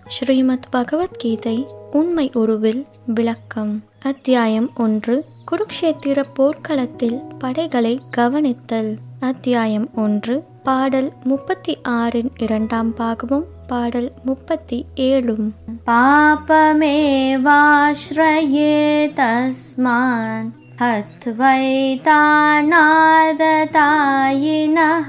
ஸ்ரீமத் பகவத்கீதை உண்மை உருவில் விளக்கம் அத்தியாயம் ஒன்று குருக்ஷேத்திர போர்க்களத்தில் படைகளை கவனித்தல் அத்தியாயம் ஒன்று பாடல் முப்பத்தி ஆறின் இரண்டாம் பாகமும் பாடல் முப்பத்தி ஏழும் பாபமேவாஸ்ரயே தஸ்மான் हत्वैतानादतायिनः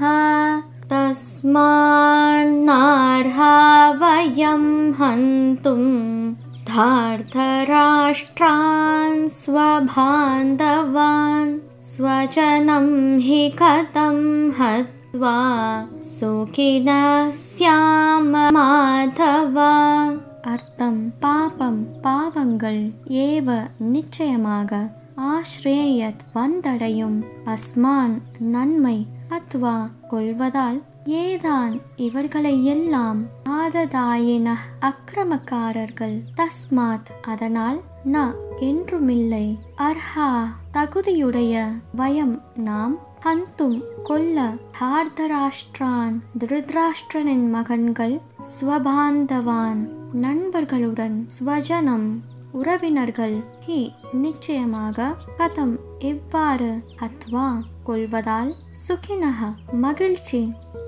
तस्मान्नार्हा वयं हन्तुं धार्तराष्ट्रान् स्वबान्धवान् स्वजनं हि कथं हत्वा सुखिनः स्याम மாதவா அர்த்தம் பாபம் பாவங்கள் ஏவ நிச்சயமாக ஆஸ்ரேயத் வந்தடையும் அஸ்மான் நன்மை அத்வா கொள்வதால் ஏதான் இவர்களை எல்லாம் ஆததாயின அக்கிரமக்காரர்கள் தஸ்மாத் அதனால் ந என்றுமில்லை அர்ஹா தகுதியுடைய வயம் நாம் ஹந்தும் கொல்ல ஹார்தராஷ்டிரான் திருத்ராஷ்டிரனின் மகன்கள் ஸ்வபாந்தவான் நண்பர்களுடன் ஸ்வஜனம் உறவினர்கள் ஹி நிச்சயமாக கதம் எவ்வாறு அத்வா கொள்வதால் சுகினக மகிழ்ச்சி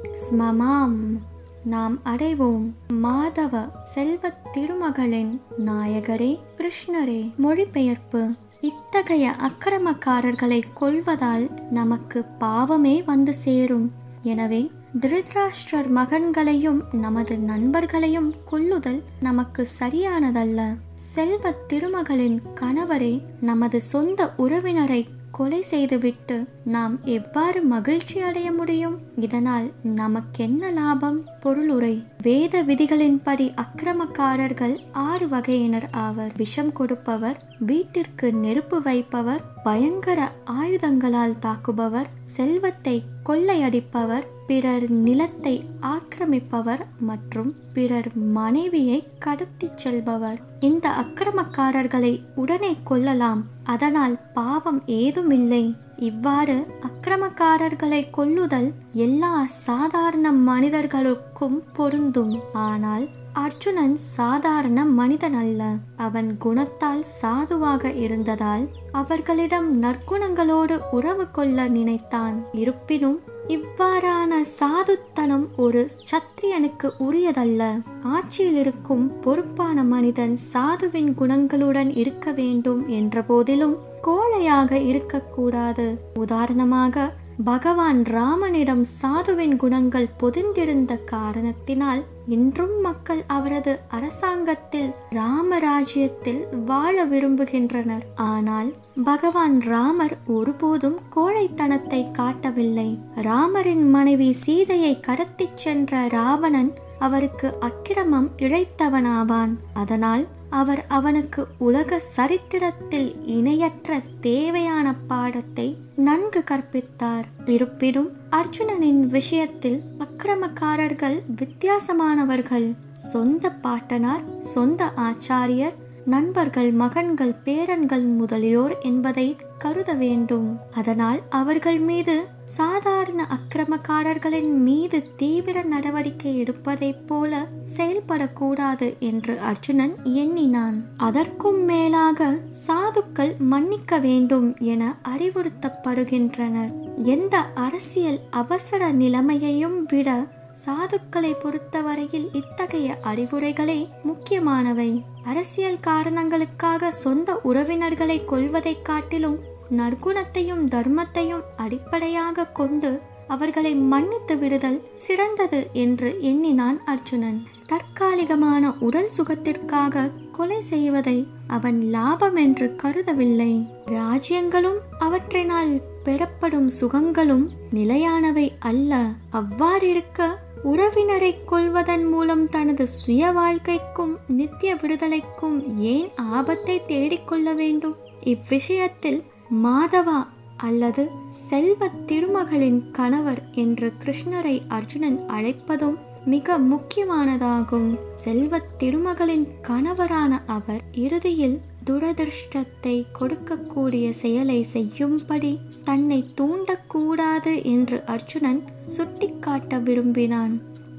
ஸ்மமாம் நாம் அடைவோம் மாதவ செல்வத் திருமகளின் நாயகரே கிருஷ்ணரே மொழிபெயர்ப்பு இத்தகைய அக்கிரமக்காரர்களை கொள்வதால் நமக்கு பாவமே வந்து சேரும் எனவே திருதராஷ்டிரர் மகன்களையும் நமது நண்பர்களையும் கொல்லுதல் நமக்கு சரியானதல்ல செல்வ திருமகளின் கணவரே நமது சொந்த உறவினரை கொலை செய்துவிட்டு நாம் எவ்வாறு மகிழ்ச்சி அடைய முடியும் இதனால் நமக்கென்ன லாபம் பொருளுரை வேத விதிகளின்படி அக்கிரமக்காரர்கள் ஆறு வகையினர் ஆவர் விஷம் கொடுப்பவர் வீட்டிற்கு நெருப்பு வைப்பவர் பயங்கர ஆயுதங்களால் தாக்குபவர் செல்வத்தை கொள்ளையடிப்பவர் பிறர் நிலத்தை ஆக்கிரமிப்பவர் மற்றும் பிறர் மனைவியை கடத்திச் செல்பவர் இந்த அக்கிரமக்காரர்களை உடனே கொல்லலாம் அதனால் பாவம் ஏதுமில்லை இவ்வாறு அக்கிரமக்காரர்களை கொல்லுதல் எல்லா சாதாரண மனிதர்களுக்கும் பொருந்தும் ஆனால் அர்ஜுனன் சாதாரண மனிதன் அல்ல அவன் குணத்தால் சாதுவாக இருந்ததால் அவர்களிடம் நற்குணங்களோடு உறவு கொள்ள நினைத்தான் இருப்பினும் இவ்வாறான சாதுத்தனம் ஒரு சத்திரியனுக்கு உரியதல்ல ஆட்சியில் இருக்கும் பொறுப்பான மனிதன் சாதுவின் குணங்களுடன் இருக்க வேண்டும் என்ற போதிலும் கோழையாக இருக்கக்கூடாது உதாரணமாக பகவான் ராமனிடம் சாதுவின் குணங்கள் பொதிந்திருந்த காரணத்தினால் இன்றும் மக்கள் அவரது அரசாங்கத்தில் ராமராஜ்யத்தில் வாழ விரும்புகின்றனர் ஆனால் பகவான் ராமர் ஒருபோதும் கோழைத்தனத்தை காட்டவில்லை ராமரின் மனைவி சீதையை கடத்திச் சென்ற ராவணன் அவருக்கு அக்கிரமம் இழைத்தவனாவான் அதனால் அவர் அவனுக்கு உலக சரித்திரத்தில் இணையற்ற தேவையான பாடத்தை நன்கு கற்பித்தார் இருப்பினும் அர்ஜுனனின் விஷயத்தில் அக்கிரமக்காரர்கள் வித்தியாசமானவர்கள் சொந்த பாட்டனார் சொந்த ஆச்சாரியர் நண்பர்கள் மகன்கள் பேரன்கள் முதலியோர் என்பதை கருத வேண்டும் அதனால் அவர்கள் மீது சாதாரண அக்கிரமக்காரர்களின் மீது தீவிர நடவடிக்கை எடுப்பதைப் போல செயல்படக்கூடாது என்று அர்ஜுனன் எண்ணினான் அதற்கும் மேலாக சாதுக்கள் மன்னிக்க வேண்டும் என அறிவுறுத்தப்படுகின்றனர் எந்த அரசியல் அவசர நிலைமையையும் விட சாதுக்களை பொறுத்தவரையில் இத்தகைய அறிவுரைகளே முக்கியமானவை அரசியல் காரணங்களுக்காக சொந்த உறவினர்களை கொள்வதைக் காட்டிலும் நற்குணத்தையும் தர்மத்தையும் அடிப்படையாக கொண்டு அவர்களை மன்னித்து விடுதல் சிறந்தது என்று எண்ணினான் அர்ஜுனன் தற்காலிகமான உடல் சுகத்திற்காக கொலை செய்வதை அவன் லாபம் என்று கருதவில்லை ராஜ்யங்களும் அவற்றினால் பெறப்படும் சுகங்களும் நிலையானவை அல்ல அவ்வாறிருக்க உறவினரை கொள்வதன் மூலம் தனது சுய வாழ்க்கைக்கும் நித்திய விடுதலைக்கும் ஏன் ஆபத்தை தேடிக்கொள்ள வேண்டும் இவ்விஷயத்தில் மாதவா அல்லது செல்வ திருமகளின் கணவர் என்று கிருஷ்ணரை அர்ஜுனன் அழைப்பதும் மிக முக்கியமானதாகும் செல்வ திருமகளின் கணவரான அவர் இறுதியில் துரதிருஷ்டத்தை கொடுக்கக்கூடிய செயலை செய்யும்படி தன்னை தூண்டக்கூடாது என்று அர்ஜுனன் சுட்டிக்காட்ட விரும்பினான்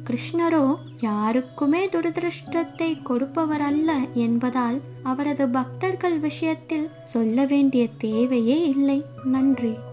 கிருஷ்ணரோ யாருக்குமே துரதிருஷ்டத்தை கொடுப்பவர் அல்ல என்பதால் அவரது பக்தர்கள் விஷயத்தில் சொல்ல வேண்டிய தேவையே இல்லை நன்றி